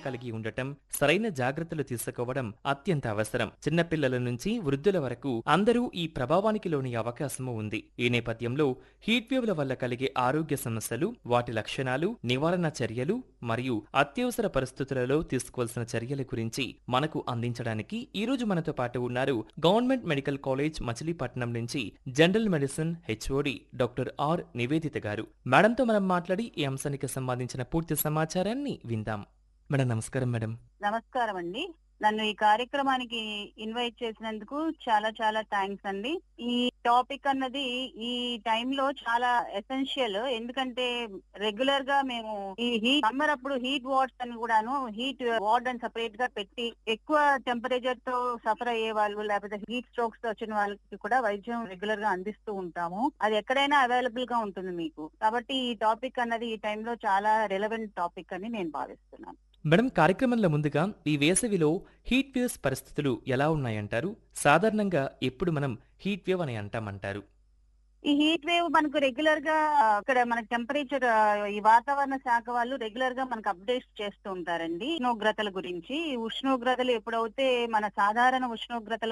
కలిగి ఉండటం సరైన జాగ్రత్తలు తీసుకోవడం అత్యంత అవసరం చిన్నపిల్లల నుంచి వృద్ధుల వరకు అందరూ ఈ ప్రభావానికి లోని అవకాశము ఉంది ఈ నేపథ్యంలో హీట్ వేవ్ల వల్ల కలిగే ఆరోగ్య సమస్యలు వాటి లక్షణాలు నివారణ చర్యలు మరియు అత్యవసర పరిస్థితులలో తీసుకోవాల్సిన చర్యల గురించి మనకు అందించడానికి ఈ రోజు మనతో పాటు ఉన్నారు గవర్నమెంట్ మెడికల్ కాలేజ్ మచిలీపట్నం నుంచి general medicine HOD doctor R Nivedita గారు మేడంతో మనం మాట్లాడి ఈ అంశానికి సంబంధించిన పూర్తి సమాచారాన్ని విందాం మేడం నమస్కారం మేడం నమస్కారం అండి నన్ను ఈ కార్యక్రమానికి ఇన్వైట్ చేసినందుకు చాలా చాలా థ్యాంక్స్ అండి ఈ టాపిక్ అన్నది ఈ టైంలో చాలా ఎసెన్షియల్ ఎందుకంటే రెగ్యులర్ గా మేము ఈ హీట్ సమ్మర్ అప్పుడు హీట్ వార్డ్స్ అని కూడాను హీట్ వార్డ్ అని సపరేట్ గా పెట్టి ఎక్కువ టెంపరేచర్ తో సఫర్ అయ్యే వాళ్ళు లేకపోతే హీట్ స్ట్రోక్స్ తో వచ్చిన వాళ్ళకి కూడా వైద్యం రెగ్యులర్ గా అందిస్తూ ఉంటాము అది ఎక్కడైనా అవైలబుల్ గా ఉంటుంది మీకు కాబట్టి ఈ టాపిక్ అన్నది ఈ టైంలో చాలా రిలవెంట్ టాపిక్ అని నేను భావిస్తున్నాను మేడం కార్యక్రమంలో ముందుగా ఈ వేసవిలో హీట్ వేవ్స్ పరిస్థితులు ఎలా ఉన్నాయంటారు సాధారణంగా ఎప్పుడు మనం హీట్ వేవ్ అని అంటామంటారు ఈ హీట్ వేవ్ మనకు రెగ్యులర్ గా ఇక్కడ మనకి టెంపరేచర్ ఈ వాతావరణ శాఖ వాళ్ళు రెగ్యులర్ గా మనకు అప్డేట్స్ చేస్తూ ఉంటారండి ఉష్ణోగ్రతల గురించి ఈ ఉష్ణోగ్రతలు ఎప్పుడైతే మన సాధారణ ఉష్ణోగ్రతల